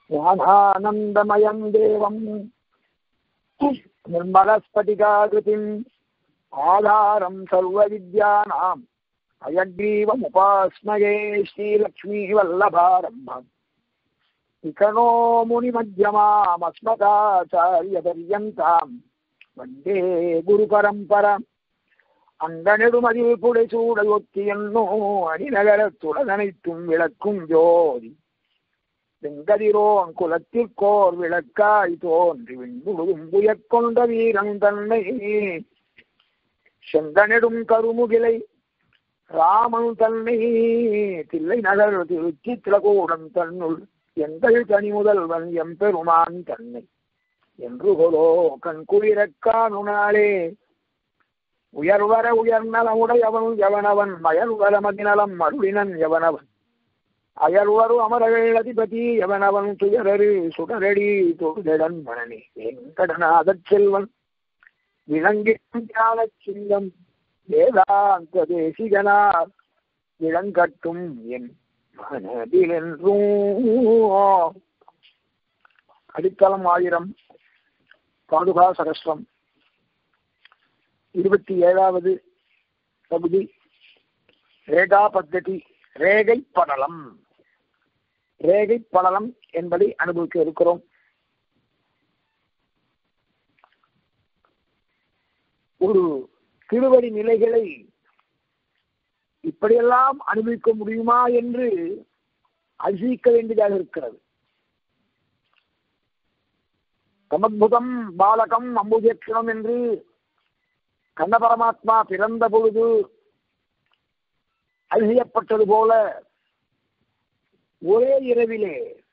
ஞானானந்தமயம் தேவம் निर्मलस्फटिकाकृतिम् आधारम् सर्वविद्यानाम् अयग्रीवमुपास्मये श्रीलक्ष्मीवल्लभारम्भम् इकनो मुनिमध्यमामस्मदाचार्यपर्यन्ताम् वन्दे गुरुपरम्परम् அந்தனெடுமதில் புடைசூடலொத்தி என்னோ அணிநகரத்துடனனைத்தும் விளக்கும் ஜோதி வெங்கதிரோன் குலத்திற்கோர் விளக்காய் தோன்றி விண்முழுதும் புயற்கொண்ட வீரன் தன்னை செந்தனெடும் கருமுகிலை ராமன் தன்னை தில்லை நகர் திருச்சி திலகூடம் தன்னுள் எங்கள் தனி முதல்வன் எம்பெருமான் தன்னை என்று கொலோ கண் குளிரக் காணுனாலே உயர்வர உயர்நலமுடையவன் எவனவன் மயர்வர மதிநலம் அருளினன் எவனவன் அயர்வரு அமரர்கள் அதிபதி எவனவன் துயரரு சுடரடி தொழுதடன் மணனி வெங்கடநாதச் செல்வன் விளங்கிடும் ஞான சிங்கம் வேதாந்த தேசிகனார் விளங்கட்டும் என் மனதில் என்றும் அடித்தளம் ஆயிரம் பாதுகா சகஸ்ரம் இருபத்தி ஏழாவது பகுதி ரேகா பத்ததி ரேகை படலம் ரேகை படலம் என்பதை அனுபவிக்க இருக்கிறோம் ஒரு திருவடி நிலைகளை இப்படியெல்லாம் அனுபவிக்க முடியுமா என்று அதிசிக்க வேண்டியதாக இருக்கிறது சமத்புதம் பாலகம் அம்புஜக்ஷணம் என்று கண்ண பரமாத்மா பிறந்த பொழுது அழியப்பட்டது போல ஒரே இரவிலே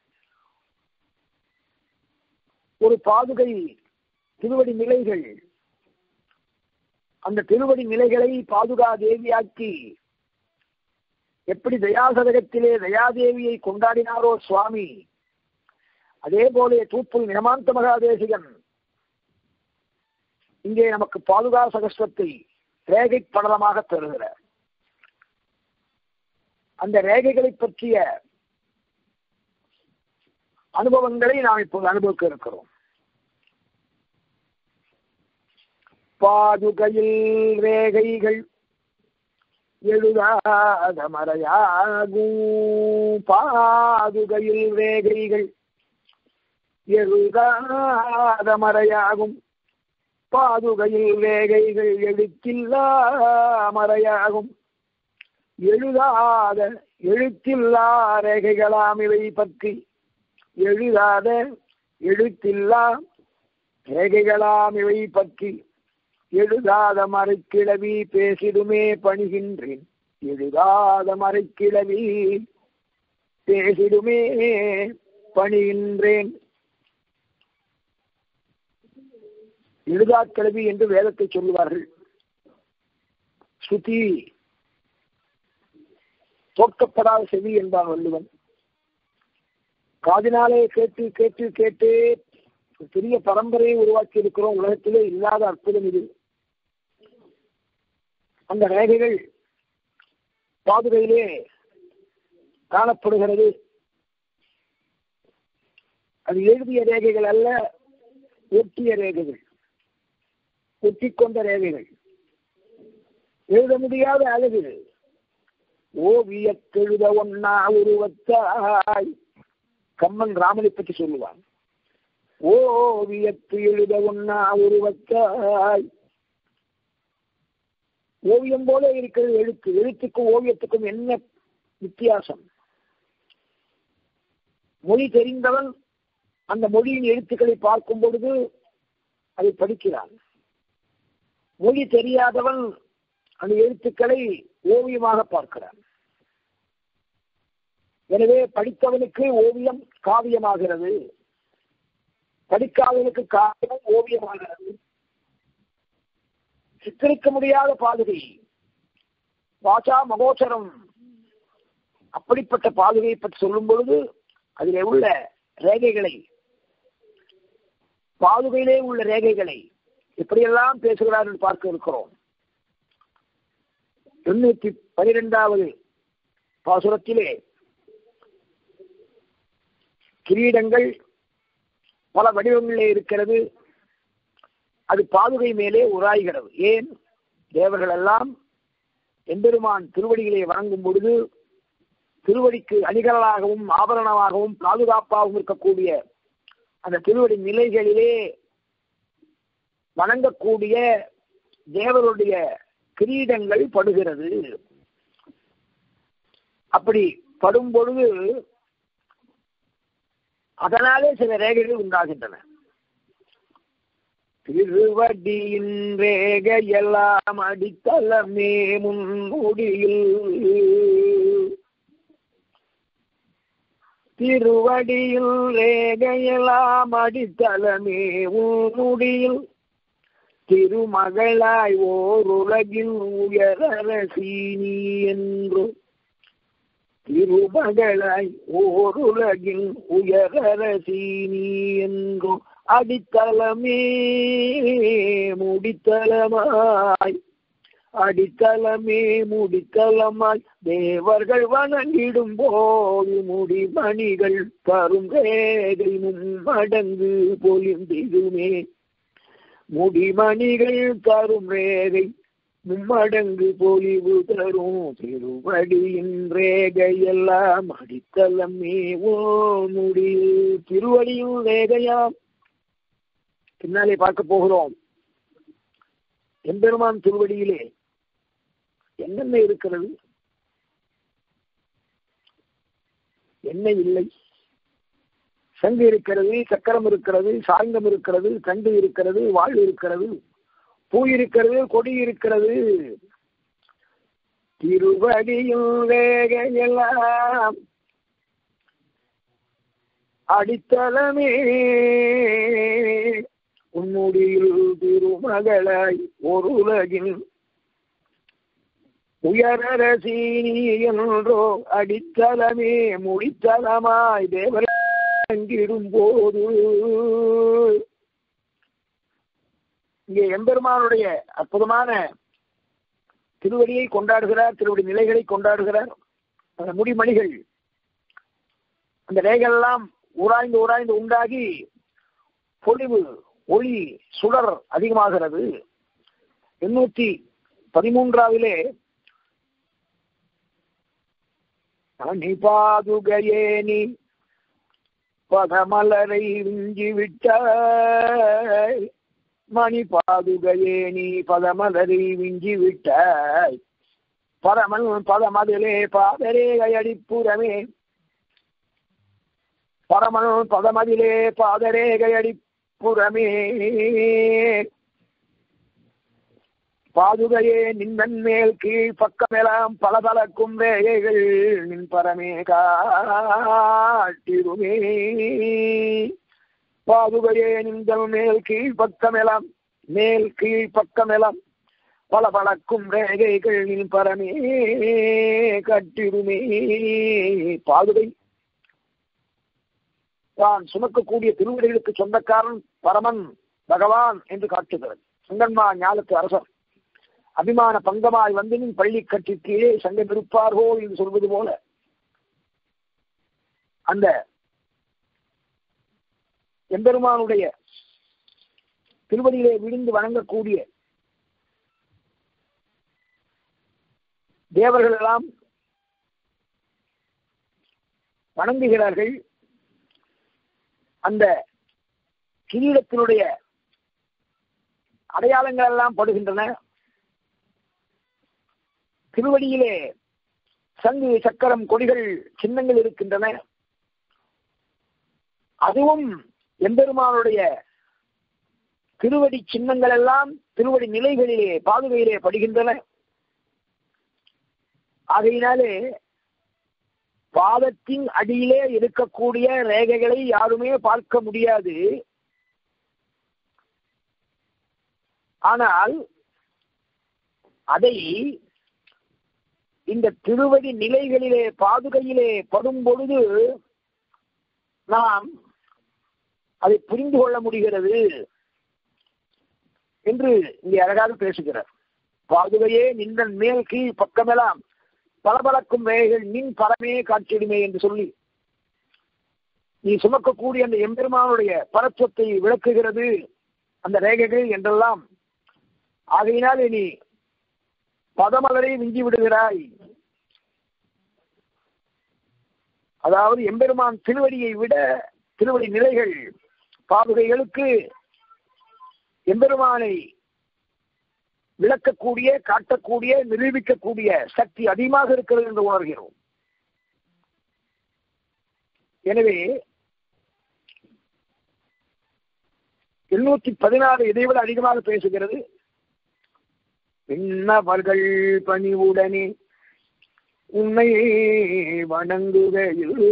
ஒரு பாதுகை திருவடி நிலைகள் அந்த திருவடி நிலைகளை பாதுகா தேவியாக்கி எப்படி தயாசதகத்திலே தயாதேவியை கொண்டாடினாரோ சுவாமி அதே போல தூப்புல் நியமாந்த மகாதேசிகன் இங்கே நமக்கு பாதுகா சகஸ்வத்தை ரேகை படலமாக தருகிறார் அந்த ரேகைகளை பற்றிய அனுபவங்களை நாம் இப்போது அனுபவிக்க இருக்கிறோம் பாதுகையில் ரேகைகள் எழுதாத மறையாகும் பாதுகையில் ரேகைகள் எழுதாத மறையாகும் பாதுகையில் ரேகைகள் எழுத்தில்லா மறையாகும் எழுதாத எழுத்தில்லா ரேகைகளாம் இவை பற்றி எழுதாத எழுத்தில்லா ரேகைகளாம் இவை பற்றி எழுதாத மறைக்கிழவி பேசிடுமே பணிகின்றேன் எழுதாத மறைக்கிழவி பேசிடுமே பணிகின்றேன் எழுதாக்கிழவி என்று வேதத்தை சொல்லுவார்கள் ஸ்ருதி தோற்கப்படாத செவி என்பான் வள்ளுவன் காதினாலே கேட்டு கேட்டு கேட்டு பெரிய பரம்பரையை உருவாக்கி இருக்கிறோம் உலகத்திலே இல்லாத அற்புதம் இது அந்த ரேகைகள் பாதுகையிலே காணப்படுகிறது அது எழுதிய ரேகைகள் அல்ல ஒட்டிய ரேகைகள் ஒட்டிக்கொண்ட ரேகைகள் எழுத முடியாத அழகு ஓவியத்தெழுத ஒன்னா உருவத்தாய் கம்மன் ராமனை பற்றி சொல்லுவான் ஓவியத்து எழுத ஒன்னா உருவத்தாய் ஓவியம் போல இருக்கிறது எழுத்து எழுத்துக்கும் ஓவியத்துக்கும் என்ன வித்தியாசம் மொழி தெரிந்தவன் அந்த மொழியின் எழுத்துக்களை பார்க்கும் பொழுது அதை படிக்கிறான் மொழி தெரியாதவன் அந்த எழுத்துக்களை ஓவியமாக பார்க்கிறான் எனவே படித்தவனுக்கு ஓவியம் காவியமாகிறது படிக்காதவனுக்கு காவியம் ஓவியமாகிறது சித்தரிக்க முடியாத பாதுகை வாசா மகோச்சரம் அப்படிப்பட்ட பாதுகையை பற்றி சொல்லும் பொழுது அதிலே உள்ள ரேகைகளை பாதுகையிலே உள்ள ரேகைகளை எப்படியெல்லாம் பேசுகிறார் என்று பார்க்க இருக்கிறோம் எண்ணூத்தி பனிரெண்டாவது பாசுரத்திலே கிரீடங்கள் பல வடிவங்களிலே இருக்கிறது அது பாதுகை மேலே உராய்கிறது ஏன் தேவர்கள் எல்லாம் எம்பெருமான் திருவடிகளை வணங்கும் பொழுது திருவடிக்கு அணிகலனாகவும் ஆபரணமாகவும் பாதுகாப்பாகவும் இருக்கக்கூடிய அந்த திருவடி நிலைகளிலே வணங்கக்கூடிய தேவருடைய கிரீடங்கள் படுகிறது அப்படி படும் பொழுது அதனாலே சில ரேகைகள் உண்டாகின்றன திருவடியின் ரேகையெல்லாம் அடித்தளமே முன்முடியில் திருவடியில் ரேகையெல்லாம் அடித்தளமே உன்முடியில் திருமகளாய் ஓர் உலகில் உயரரசீனி என்று திருமகளாய் ஓர் உலகில் உயரரசீனி என்றோ அடித்தளமே முடித்தளமாய் அடித்தளமே முடித்தளமாய் தேவர்கள் வணங்கிடும் போது முடிமணிகள் தரும் ரேகை மும்மடங்கு பொலிந்திடுமே முடிமணிகள் தரும் ரேகை மும்மடங்கு பொலிவு தரும் திருவடியின் ரேகையெல்லாம் அடித்தளமே ஓ முடி திருவடியும் ரேகையாம் பின்னாலே பார்க்க போகிறோம் எம்பெருமான் திருவடியிலே என்னென்ன இருக்கிறது என்ன இல்லை சங்கு இருக்கிறது சக்கரம் இருக்கிறது சாயங்கம் இருக்கிறது தண்டு இருக்கிறது வாழ் இருக்கிறது பூ இருக்கிறது கொடி இருக்கிறது திருவடியும் வேகையெல்லாம் அடித்தளமே உன்னுடியில் திருமகளாய் ஒரு உலகில் உயரரசீனி என்றோ அடித்தளமே முடித்தளமாய் தேவர் அங்கிடும் போது இங்கே எம்பெருமானுடைய அற்புதமான திருவடியை கொண்டாடுகிறார் திருவடி நிலைகளை கொண்டாடுகிறார் அந்த முடிமணிகள் அந்த ரேகைகள் எல்லாம் உராய்ந்து உராய்ந்து உண்டாகி பொலிவு ஒளி சுடர் அதிகமாகிறது எண்ணூத்தி பதிமூன்றாவிலே அணி பாதுகையே நீ பதமலரை விஞ்சி விட்டாய் மணி பாதுகையே நீ பதமலரை விஞ்சி விட்டாய் பரமன் பதமதிலே பாதரேகை அடிப்புறமே பரமன் பதமதிலே பாதரேகை அடிப்புறமே பாதுகையே நின்னன் மேல் கீழ் பக்கமெல்லாம் பல பலக்கும் ரேகைகள் நின் பரமே காட்டிருமே பாதுகையே நின்றல் மேல் கீழ் பக்கமெல்லாம் மேல் கீழ் பக்கமெல்லாம் பல பலக்கும் ரேகைகள் நின் பரமே கட்டிருமே பாதுகை தான் சுமக்கக்கூடிய திருவிடைகளுக்கு சொந்தக்காரன் பரமன் பகவான் என்று காட்டுகிறது சுங்கன்மா ஞானத்து அரசர் அபிமான பங்கமாய் வந்து நின் பள்ளி கட்டிற்கீழே சங்கம் இருப்பார்களோ என்று சொல்வது போல அந்த எம்பெருமானுடைய திருவடியிலே விழுந்து வணங்கக்கூடிய தேவர்கள் எல்லாம் வணங்குகிறார்கள் அந்த கிரீடத்தினுடைய அடையாளங்கள் எல்லாம் படுகின்றன திருவடியிலே சங்கு சக்கரம் கொடிகள் சின்னங்கள் இருக்கின்றன அதுவும் எம்பெருமானுடைய திருவடி சின்னங்கள் எல்லாம் திருவடி நிலைகளிலே பாதுகையிலே படுகின்றன ஆகையினாலே பாதத்தின் அடியிலே இருக்கக்கூடிய ரேகைகளை யாருமே பார்க்க முடியாது ஆனால் அதை இந்த திருவடி நிலைகளிலே பாதுகையிலே படும் பொழுது நாம் அதை புரிந்து கொள்ள முடிகிறது என்று இங்கே அழகாக பேசுகிறார் பாதுகையே நின்றன் மேல் கீழ் பக்கமெல்லாம் பளபளக்கும் வேகைகள் மின் பரமே காட்சிடுமே என்று சொல்லி நீ சுமக்கக்கூடிய அந்த எம்பெருமானுடைய பரத்துவத்தை விளக்குகிறது அந்த ரேகைகள் என்றெல்லாம் ஆகையினாலே நீ பதமலரை விஞ்சி விடுகிறாய் அதாவது எம்பெருமான் திருவடியை விட திருவடி நிலைகள் பாதுகைகளுக்கு எம்பெருமானை விளக்கக்கூடிய காட்டக்கூடிய நிரூபிக்கக்கூடிய சக்தி அதிகமாக இருக்கிறது என்று உணர்கிறோம் எனவே எண்ணூத்தி பதினாறு இதைவிட அதிகமாக பேசுகிறது விண்ணவர்கள் பணிவுடனே உன்னை வணங்குகையில்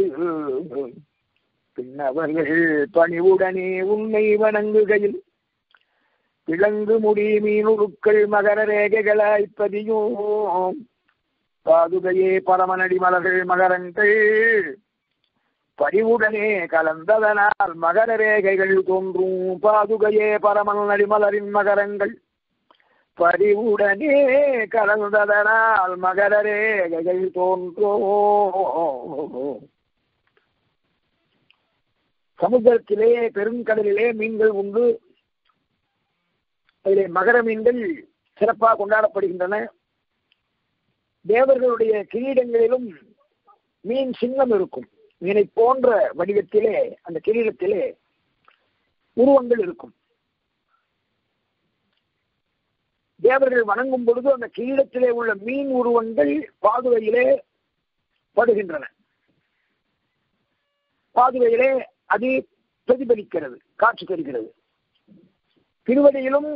பின்னவர்கள் பணிவுடனே உன்னை வணங்குகையில் விலங்கு முடி மீனுருக்கள் மகர ரேகைகளாய் பதியும் பாதுகையே பரமனடி மலர்கள் மகரங்கள் பரிவுடனே கலந்ததனால் மகர ரேகைகள் தோன்றும் பாதுகையே பரமன் நடிமலரின் மகரங்கள் பரிவுடனே கலந்ததனால் மகர ரேகைகள் தோன்றும் சமுத்திரத்திலே பெருங்கடலிலே மீன்கள் உண்டு அதிலே மகர மீன்கள் சிறப்பாக கொண்டாடப்படுகின்றன தேவர்களுடைய கிரீடங்களிலும் மீன் சின்னம் இருக்கும் மீனை போன்ற வடிவத்திலே அந்த கிரீடத்திலே உருவங்கள் இருக்கும் தேவர்கள் வணங்கும் பொழுது அந்த கிரீடத்திலே உள்ள மீன் உருவங்கள் பாதுகையிலே படுகின்றன பாதுகையிலே அது பிரதிபலிக்கிறது காட்சி தருகிறது திருவடியிலும்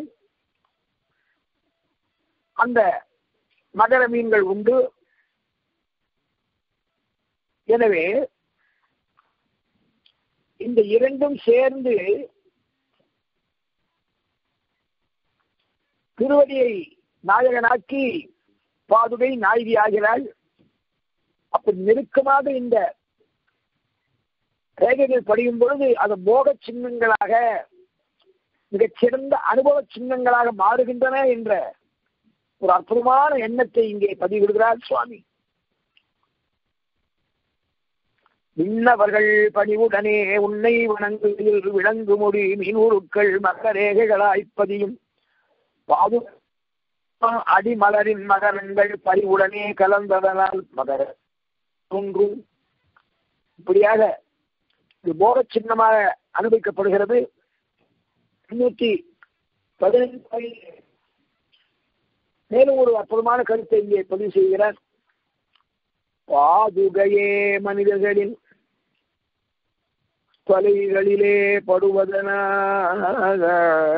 அந்த மகர மீன்கள் உண்டு எனவே இந்த இரண்டும் சேர்ந்து திருவடியை நாயகனாக்கி பாதுகை நாயகி ஆகிறாள் அப்படி நெருக்கமாக இந்த ரேகைகள் படியும் பொழுது அது போக சின்னங்களாக மிகச் சிறந்த அனுபவ சின்னங்களாக மாறுகின்றன என்ற ஒரு அற்புதமான எண்ணத்தை இங்கே பதிவிடுகிறார் சுவாமி விண்ணவர்கள் பணிவுடனே உன்னை வணங்குகையில் விளங்கு மொழி மீனூருக்கள் மகரேகைகளாய்ப்பதியும் பாது அடிமலரின் மகரங்கள் பறிவுடனே கலந்ததனால் மகர தோன்றும் இப்படியாக இது போக சின்னமாக அனுபவிக்கப்படுகிறது முன்னூத்தி பதினைந்து மேலும் ஒரு அற்புதமான கருத்தை இங்கே பதிவு செய்கிறார் பாதுகையே மனிதர்களின் தொலைகளிலே படுவதனாக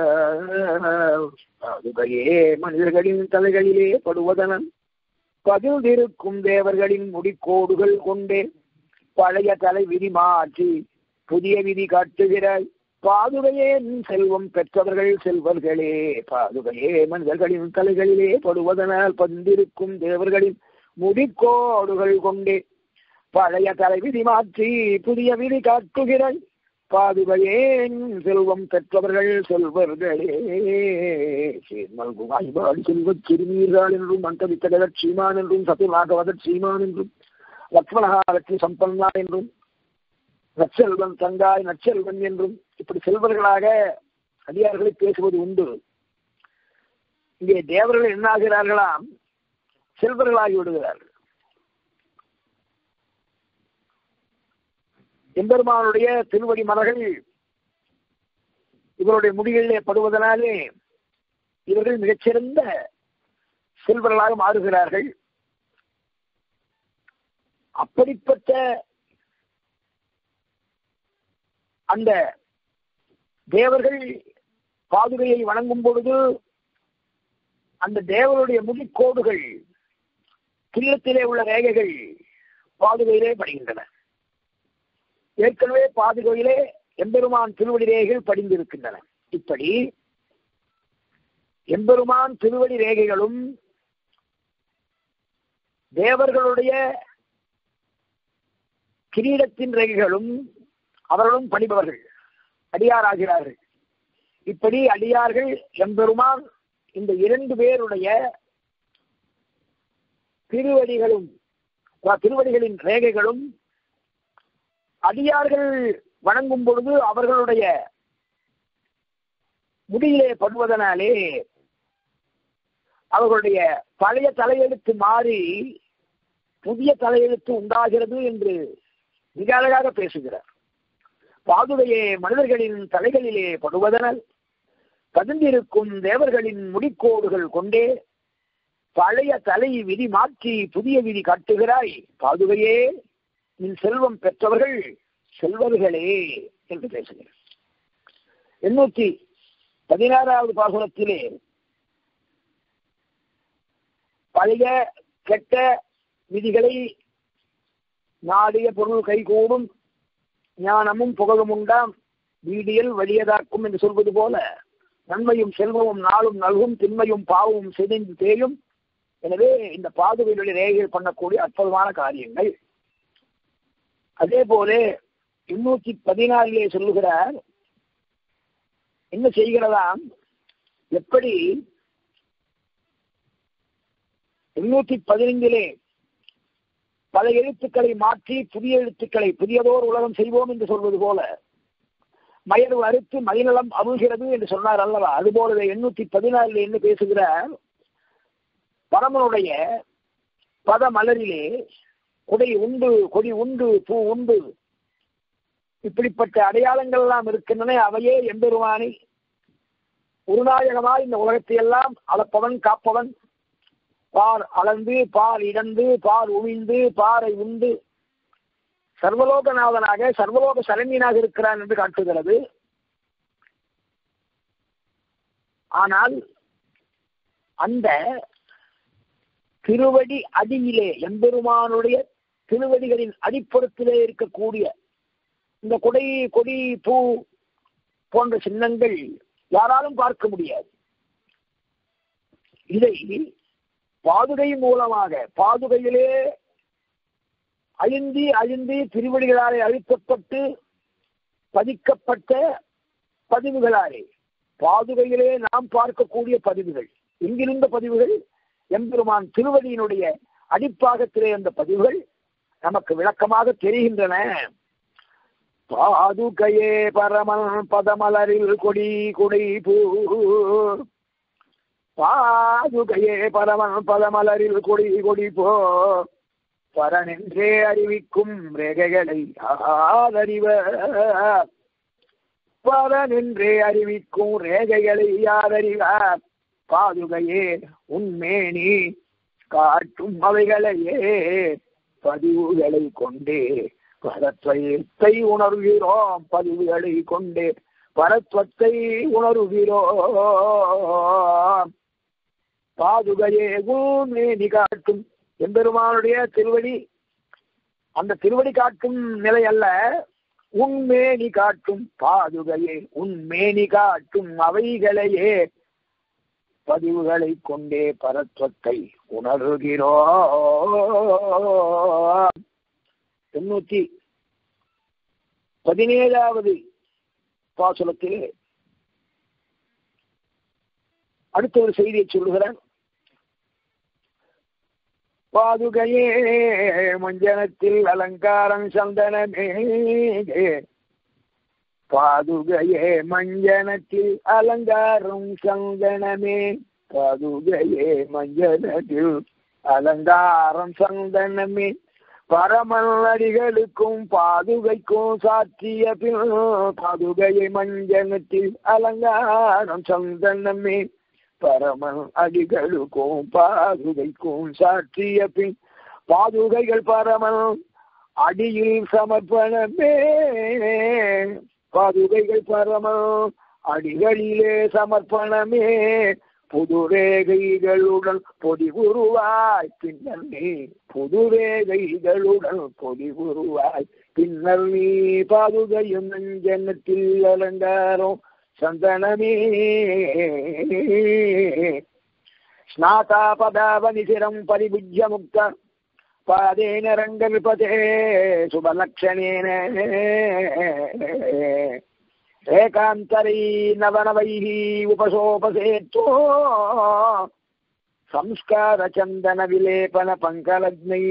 பாதுகையே மனிதர்களின் தலைகளிலே படுவதனன் பதில்திருக்கும் தேவர்களின் முடிக்கோடுகள் கொண்டே பழைய தலை விதி மாற்றி புதிய விதி காட்டுகிறாய் பாதுகையே நின் செல்வம் பெற்றவர்கள் செல்வர்களே பாதுகையே மனிதர்களின் தலைகளிலே படுவதனால் பந்திருக்கும் தேவர்களின் முடிக்கோடுகள் கொண்டே பழைய தலை விதி மாற்றி புதிய விதி காட்டுகிறாய் பாதுகையே நின் செல்வம் பெற்றவர்கள் செல்வர்களே மல்குமாய்பாடு செல்வச் சிறுமீர்கள் என்றும் மந்தவித்தகர் சீமான் என்றும் சத்துராகவதர் சீமான் என்றும் லக்ஷ்மணா லட்சுமி சம்பன்னா என்றும் நற்செல்வன் தங்காய் நற்செல்வன் என்றும் இப்படி செல்வர்களாக அடியார்களை பேசுவது உண்டு இங்கே தேவர்கள் என்ன ஆகிறார்களாம் செல்வர்களாகி விடுகிறார்கள் எம்பெருமானுடைய திருவடி மலர்கள் இவருடைய முடிகளிலே படுவதனாலே இவர்கள் மிகச்சிறந்த செல்வர்களாக மாறுகிறார்கள் அப்படிப்பட்ட அந்த தேவர்கள் பாதுகையை வணங்கும் பொழுது அந்த தேவருடைய முடிக்கோடுகள் கில்லத்திலே உள்ள ரேகைகள் பாதுகையிலே படுகின்றன ஏற்கனவே பாதுகையிலே எம்பெருமான் திருவடி ரேகைகள் படிந்திருக்கின்றன இப்படி எம்பெருமான் திருவடி ரேகைகளும் தேவர்களுடைய கிரீடத்தின் ரேகைகளும் அவர்களும் பணிபவர்கள் அடியாராகிறார்கள் இப்படி அடியார்கள் எம்பெருமான் இந்த இரண்டு பேருடைய திருவடிகளும் திருவடிகளின் ரேகைகளும் அடியார்கள் வணங்கும் பொழுது அவர்களுடைய முடியிலே படுவதனாலே அவர்களுடைய பழைய தலையெழுத்து மாறி புதிய தலையெழுத்து உண்டாகிறது என்று மிக அழகாக பேசுகிறார் பாதுகையே மனிதர்களின் தலைகளிலே படுவதனால் பதிந்திருக்கும் தேவர்களின் முடிக்கோடுகள் கொண்டே பழைய தலை விதி மாற்றி புதிய விதி காட்டுகிறாய் பாதுகையே நின் செல்வம் பெற்றவர்கள் செல்வர்களே என்று பேசுகிறார் எண்ணூத்தி பதினாறாவது பாசுரத்திலே பழைய கெட்ட விதிகளை நாடிய பொருள் கைகூடும் ஞானமும் புகழும் உண்டாம் வீடியல் வலியதாக்கும் என்று சொல்வது போல நன்மையும் செல்வமும் நாளும் நல்கும் திண்மையும் பாவமும் சிதைந்து தேயும் எனவே இந்த பாதுகைகளில் ரேகைகள் பண்ணக்கூடிய அற்புதமான காரியங்கள் அதே போல எண்ணூத்தி பதினாலிலே சொல்லுகிறார் என்ன செய்கிறதாம் எப்படி எண்ணூத்தி பதினைந்திலே பல எழுத்துக்களை மாற்றி புதிய எழுத்துக்களை புதியதோர் உலகம் செய்வோம் என்று சொல்வது போல மயர் அறுத்து மயிநலம் அருள்கிறது என்று சொன்னார் அல்லவா அதுபோலவே எண்ணூத்தி பதினாலில் என்ன பேசுகிறார் பரமனுடைய பத மலரிலே கொடை உண்டு கொடி உண்டு பூ உண்டு இப்படிப்பட்ட அடையாளங்கள் எல்லாம் இருக்கின்றன அவையே எம்பெருமானை உருநாயகமாய் இந்த உலகத்தை எல்லாம் அளப்பவன் காப்பவன் பார் அளந்து பால் இடந்து பால் உமிழ்ந்து பாறை உண்டு சர்வலோகநாதனாக சர்வலோக சரண்யனாக இருக்கிறான் என்று காட்டுகிறது ஆனால் அந்த திருவடி அடியிலே எம்பெருமானுடைய திருவடிகளின் அடிப்புறத்திலே இருக்கக்கூடிய இந்த கொடை கொடி பூ போன்ற சின்னங்கள் யாராலும் பார்க்க முடியாது இதை பாதுகை மூலமாக பாதுகையிலே அழிந்தி அழிந்தி திருவடிகளாலே அழுத்தப்பட்டு பதிக்கப்பட்ட பதிவுகளாலே பாதுகையிலே நாம் பார்க்கக்கூடிய பதிவுகள் எங்கிருந்த பதிவுகள் எம்பெருமான் திருவடியினுடைய அடிப்பாகத்திலே அந்த பதிவுகள் நமக்கு விளக்கமாக தெரிகின்றன பாதுகையே பரமன் பதமலரில் கொடி கொடை பூ பாதுகையே பரமன் பதமலரில் கொடி கொடி போ பரனென்றே அறிவிக்கும் ரேகைகளை ஆதறிவ பரனென்றே அறிவிக்கும் ரேகைகளை யாதறிவார் பாதுகையே உண்மேனி காட்டும் அவைகளையே பதிவுகளை கொண்டே பரத்வத்தை உணர்கிறோம் பதிவுகளை கொண்டே பரத்வத்தை உணர்கிறோம் பாதுகையே உண்மேனி காட்டும் எம்பெருமானுடைய திருவடி அந்த திருவடி காட்டும் நிலை அல்ல உண்மேனி காட்டும் பாதுகையே உண்மேனி காட்டும் அவைகளையே பதிவுகளை கொண்டே பரத்வத்தை உணர்கிறோம் தொண்ணூத்தி பதினேழாவது பாசுரத்திலே அடுத்த ஒரு செய்தியை சொல்லுகிறேன் பாதுகையே மஞ்சனத்தில் அலங்காரம் சந்தனமே பாதுகையே மஞ்சனத்தில் அலங்காரம் சந்தனமே பாதுகையே மஞ்சனத்தில் அலங்காரம் சந்தனமே பரமன் அடிகளுக்கும் பாதுகைக்கும் சாற்றிய பின் பாதுகையை மஞ்சனத்தில் அலங்காரம் சந்தனமே பரமன் அடிகளுக்கும் பாதுகைக்கும் சாற்றிய பின் பாதுகைகள் பரமன் அடியில் சமர்ப்பணமே பாதுகைகள் பரமன் அடிகளிலே சமர்ப்பணமே புது ரேகைகளுடன் பொடி உருவாய் பின்னர் நீ புது ரேகைகளுடன் பொடி உருவாய் பின்னர் நீ பாதுகையும் நஞ்சனத்தில் அலங்காரம் சந்தனமே ஸ்நாதா பதாவனிசிரம் பரிபுஜ்ய முக்த பாதேன ரங்கல்பதே சுபலக்ஷணேன ஏகாந்தரை நவனவைः உபசோபசேத்தோ ಸಂಸ್ಕಾರ ಚಂದನ ವಿಲೇಪನ ಪಂಕಲಗ್ನೈ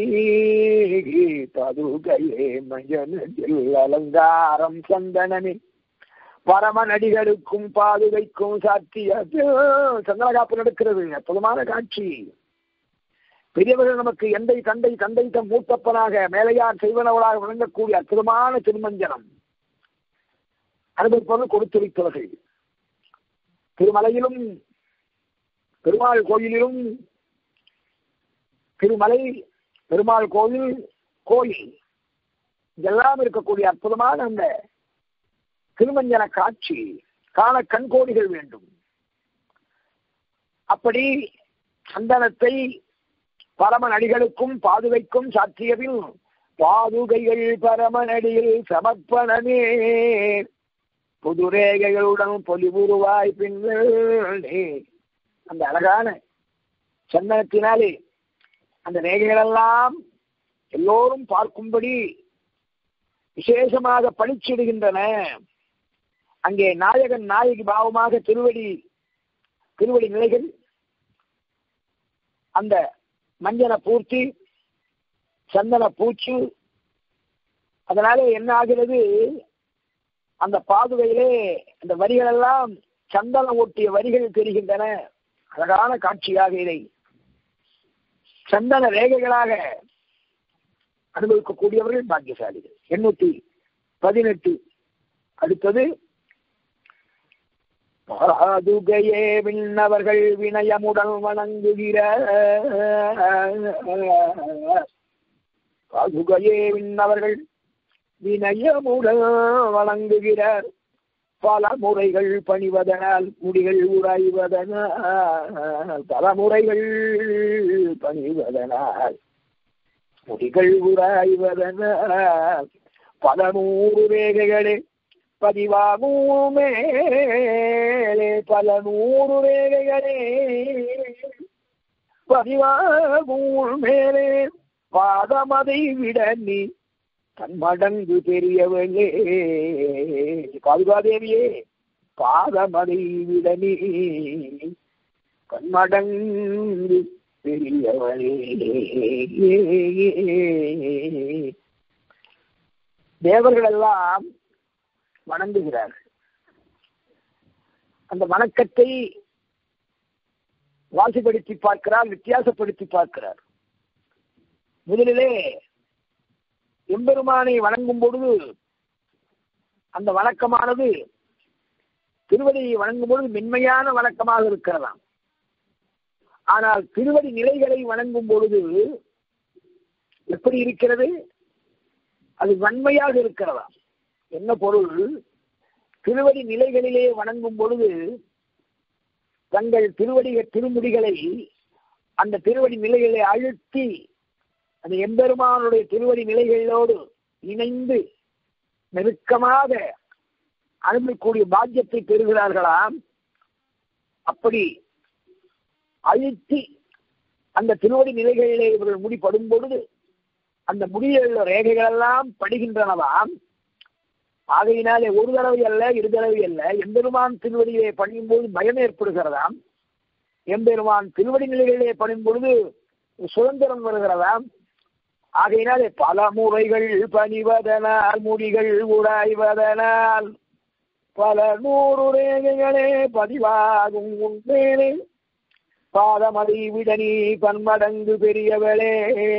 பதுகையே மஞ்சனில் அலங்காரம் சந்தனமே பரமநடிகளுக்கும் பாதுகைக்கும் சாத்தியத்தில் சந்தனகாப்பு நடக்கிறது அற்புதமான காட்சி பெரியவர்கள் நமக்கு எந்தை தந்தை தந்தை தம் மூத்தப்பனாக மேலையார் செய்வனவளாக விளங்கக்கூடிய அற்புதமான திருமஞ்சனம் அனுபவிப்பவர்கள் கொடுத்துரைத்தவர்கள் திருமலையிலும் பெருமாள் கோயிலிலும் திருமலை பெருமாள் கோயில் கோயில் இதெல்லாம் இருக்கக்கூடிய அற்புதமான அந்த திருமஞ்சன காட்சி காண கண்கோடிகள் வேண்டும் அப்படி சந்தனத்தை பரமநடிகளுக்கும் பாதுகைக்கும் சாற்றியதில் பாதுகைகள் பரமநடியில் சமர்ப்பணமே புதுரேகைகளுடன் பொலிவுருவாய் பின்னே அந்த அழகான சந்தனத்தினாலே அந்த ரேகைகளெல்லாம் எல்லோரும் பார்க்கும்படி விசேஷமாக பளிச்சிடுகின்றன அங்கே நாயகன் நாயகி பாவமாக திருவடி திருவடி நிலைகள் அந்த மஞ்சன பூர்த்தி சந்தன பூச்சு அதனால என்ன ஆகிறது அந்த பாதுகையிலே அந்த வரிகள் எல்லாம் சந்தனம் ஒட்டிய வரிகள் தெரிகின்றன அழகான காட்சியாக இதை சந்தன ரேகைகளாக அனுபவிக்கக்கூடியவர்கள் பாக்கியசாலிகள் எண்ணூத்தி பதினெட்டு அடுத்தது பாதுகையே விண்ணவர்கள் வினயமுடன் வணங்குகிற பாதுகையே விண்ணவர்கள் வினயமுடன் வணங்குகிறார் பல முறைகள் பணிவதனால் முடிகள் உராய்வதனால் பல முறைகள் பணிவதனால் முடிகள் உராய்வதனால் பல நூறு ரேகைகளே பதிவாகும் மேலே பல நூறு ரேகைகளே பதிவாகும் மேலே பாதமதை விட நீ தன்மடங்கு பெரியவளே பாதுகாதேவியே பாதமதை விட நீ கண்மடங்கு பெரியவளே தேவர்கள் எல்லாம் வணங்குகிறார்கள் அந்த வணக்கத்தை வாசிப்படுத்தி பார்க்கிறார் வித்தியாசப்படுத்தி பார்க்கிறார் முதலிலே எம்பெருமானை வணங்கும் பொழுது அந்த வணக்கமானது திருவடியை வணங்கும் பொழுது மென்மையான வணக்கமாக இருக்கிறதாம் ஆனால் திருவடி நிலைகளை வணங்கும் பொழுது எப்படி இருக்கிறது அது வன்மையாக இருக்கிறதா என்ன பொருள் திருவடி நிலைகளிலே வணங்கும் பொழுது தங்கள் திருவடி திருமுடிகளை அந்த திருவடி நிலைகளை அழுத்தி அந்த எம்பெருமானுடைய திருவடி நிலைகளோடு இணைந்து நெருக்கமாக அனுப்பக்கூடிய பாக்கியத்தை பெறுகிறார்களாம் அப்படி அழுத்தி அந்த திருவடி நிலைகளிலே இவர்கள் முடிப்படும் பொழுது அந்த முடியில் உள்ள ரேகைகள் எல்லாம் படுகின்றனவாம் ஆகையினாலே ஒரு தடவை அல்ல இரு தடவை அல்ல எம்பெருமான் திருவடியிலே பணியும் போது பயம் ஏற்படுகிறதாம் எம்பெருமான் திருவடி நிலைகளிலே பணியும் பொழுது சுதந்திரம் வருகிறதாம் ஆகையினாலே பல முறைகள் பணிவதனால் முடிகள் உராய்வதனால் பல நூறு ரேகைகளே பதிவாகும் உண்மையிலே பாதமதி விட நீ பன்மடங்கு பெரியவளே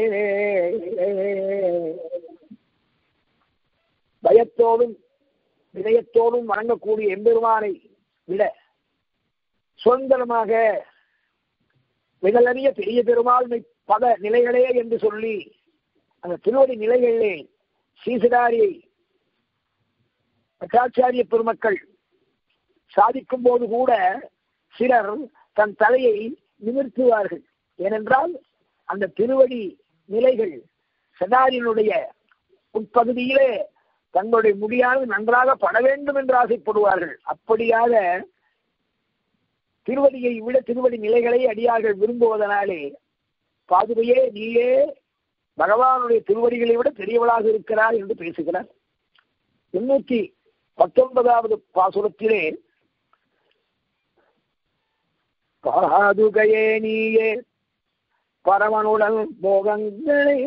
பயத்தோடும் விதயத்தோடும் வணங்கக்கூடிய எம்பெருமானை விட சுதந்திரமாக விதலறிய பெரிய பெருமாள்மை பத நிலைகளே என்று சொல்லி அந்த திருவடி நிலைகளிலே சீசடாரியை பட்டாச்சாரிய பெருமக்கள் சாதிக்கும் போது கூட சிலர் தன் தலையை நிமிர்த்துவார்கள் ஏனென்றால் அந்த திருவடி நிலைகள் சதாரியனுடைய உட்பகுதியிலே தங்களுடைய முடியானது நன்றாக பட வேண்டும் என்று ஆசைப்படுவார்கள் அப்படியாக திருவடியை விட திருவடி நிலைகளை அடியார்கள் விரும்புவதனாலே பாதுகையே நீயே பகவானுடைய திருவடிகளை விட பெரியவளாக இருக்கிறார் என்று பேசுகிறார் எண்ணூத்தி பத்தொன்பதாவது பாசுரத்திலே பாதுகையே நீயே பரமனுடன் போகங்களே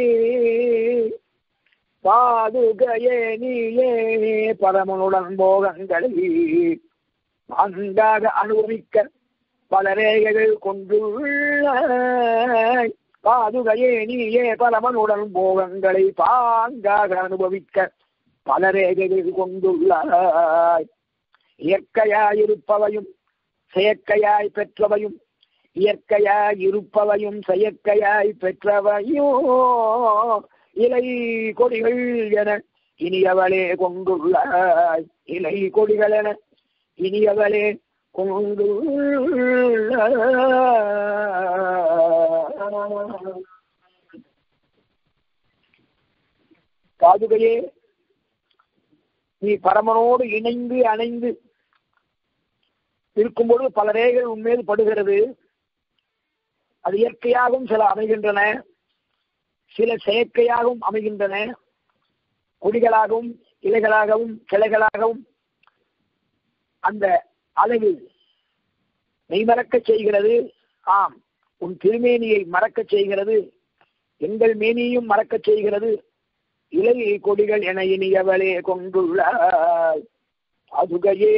பாதுகையே நீயே பரமனுடன் போகங்களை அன்றாக அனுபவிக்க பல ரேகைகள் கொண்டுள்ள பாதுகையே நீயே பரமனுடன் போகங்களை பாங்காக அனுபவிக்க பல ரேகைகள் கொண்டுள்ளாய் இயற்கையாயிருப்பவையும் செயற்கையாய் பெற்றவையும் இயற்கையாய் இருப்பவையும் செயற்கையாய் பெற்றவையும் இலை கொடிகள் என இனியவளே கொண்டுள்ளாய் இலை கொடிகள் என இனியவளே கொண்டுள்ள பாதுகையே நீ பரமனோடு இணைந்து அணைந்து இருக்கும்போது பல ரேகைகள் உண்மையில் படுகிறது அது இயற்கையாகவும் சில அமைகின்றன சில செயற்கையாகவும் அமைகின்றன கொடிகளாகவும் இலைகளாகவும் கிளைகளாகவும் அந்த அளவு மெய்மறக்க செய்கிறது ஆம் உன் திருமேனியை மறக்க செய்கிறது எங்கள் மேனியும் மறக்க செய்கிறது இலை கொடிகள் என இனியவளே கொண்டுள்ள அதுகையே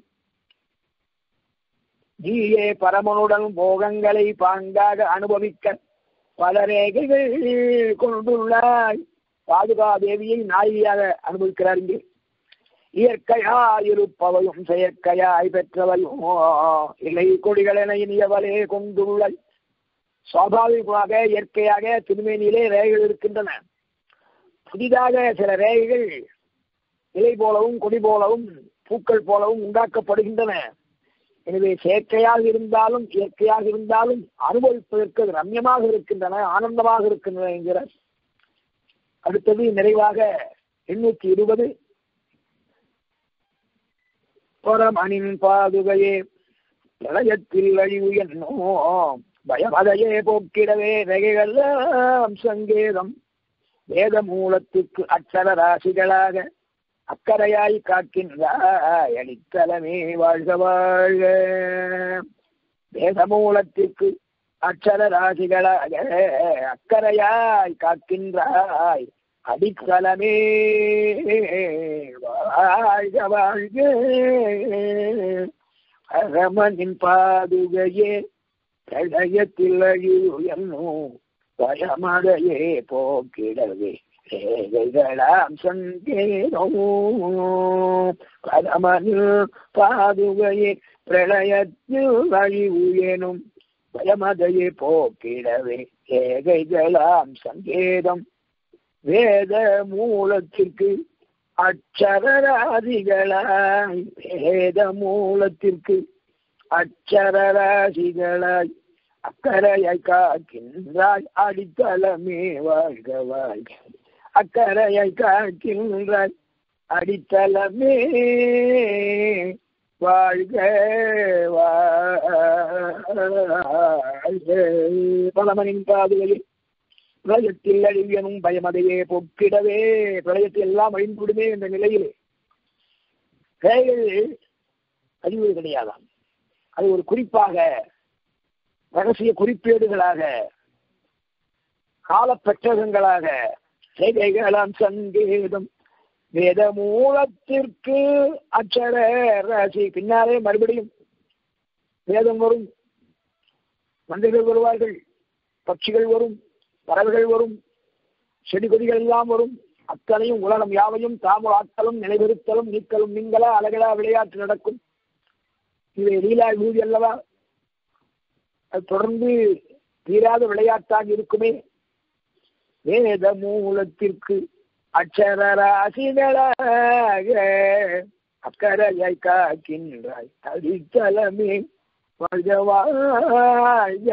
நீயே பரமனுடன் போகங்களை பாங்காக அனுபவிக்க பல ரேகைகள் கொண்டுள்ளாய் பாதுகா தேவியை நாயியாக அனுபவிக்கிறார் இங்கே இயற்கையாயிருப்பவையும் செயற்கையாய் பெற்றவையும் இலை கொடிகள் என இனியவளே கொண்டுள்ளாய் சுவாபாவிகமாக இயற்கையாக திருமேனியிலே ரேகைகள் இருக்கின்றன புதிதாக சில ரேகைகள் இலை போலவும் கொடி போலவும் பூக்கள் போலவும் உண்டாக்கப்படுகின்றன எனவே செயற்கையாக இருந்தாலும் இயற்கையாக இருந்தாலும் அனுபவிப்பதற்கு அது ரம்யமாக இருக்கின்றன ஆனந்தமாக இருக்கின்றன என்கிறார் அடுத்தது நிறைவாக எண்ணூத்தி இருபது பரமணின் பாதுகையே பிரளயத்தில் அழிவு என்னோ பயமதையே போக்கிடவே ரகைகள்லாம் சங்கேதம் வேத மூலத்துக்கு அச்சர ராசிகளாக அக்கறையாய் காக்கின்றாய் அடித்தலமே வாழ்க வாழ்க வேத மூலத்திற்கு அச்சர ராசிகளாக அக்கறையாய் காக்கின்றாய் அடித்தலமே வாழ்க வாழ்க அரமனின் பாதுகையே பிரளயத்தில் அழிவு என்னும் பயமதையே போக்கிடவே ரேகைகளாம் சங்கேனோ பரமனில் பாதுகையே பிரளயத்தில் அழிவு எனும் பயமதையே போக்கிடவே ஏகைகளாம் சங்கேதம் வேத மூலத்திற்கு அச்சரராதிகளாய் வேத மூலத்திற்கு அச்சரராசிகளாய் அக்கறையாய் காக்கின்றாய் அடித்தளமே வாழ்க வாழ்க அக்கறையாய் காக்கின்றாய் அடித்தளமே வாழ்க வாழ்க பலமனின் பாதுகையில் பிரளயத்தில் அழிவியனும் பயமதையே பொக்கிடவே பிரளயத்தில் எல்லாம் அழிந்துவிடுமே என்ற நிலையிலே பேய்கள் அழிவது கிடையாதாம் அது ஒரு குறிப்பாக ரகசிய குறிப்பேடுகளாக காலப்பெற்றகங்களாக செய்கைகளாம் சங்கேதம் வேத மூலத்திற்கு அச்சர ராசி பின்னாலே மறுபடியும் வேதம் வரும் மனிதர்கள் வருவார்கள் பட்சிகள் வரும் பறவைகள் வரும் செடி கொடிகள் எல்லாம் வரும் அத்தனையும் உலகம் யாவையும் தாம ஆத்தலும் நிலைபெறுத்தலும் நீக்கலும் நீங்களா அழகலா விளையாட்டு நடக்கும் இவை லீலா வீதி அல்லவா அது தொடர்ந்து தீராத விளையாட்டாக இருக்குமே வேத மூலத்திற்கு அச்சரராசிகளாக அக்கறையாய் காக்கின்றாய் அடித்தலமே வாழ்க வாழ்க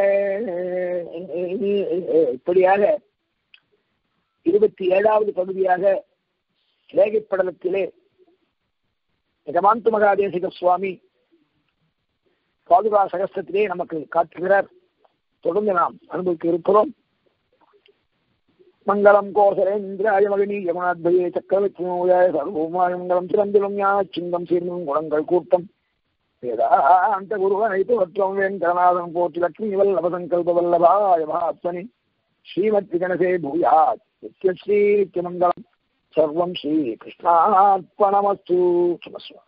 இப்படியாக இருபத்தி ஏழாவது பகுதியாக ரேகைப்படலத்திலே நிகமாந்து மகாதேசிக சுவாமி பாதுகா சகஸ்திரத்திலே நமக்கு காட்டுகிறார் தொடர்ந்து நாம் அனுபவிக்க இருக்கிறோம் மங்களம் கோசலேந்திராய மகினி யமுனாத்பயே சக்கரவர்த்தி சர்வமாய மங்களம் சிறந்திலும் ஞான சிங்கம் சீர்ந்தும் குணங்கள் கூட்டம் வேதாந்த குருவனைத்து வற்றம் வெங்கடநாதன் போற்றி லட்சுமி வல்லபசங்கல்ப வல்லபாய மகாத்மனி ஸ்ரீமத் விகணசே பூயாத் நித்யஸ்ரீ நித்யமங்கலம் சர்வம் ஸ்ரீ கிருஷ்ணார்ப்பணமஸ்து சுமஸ்வா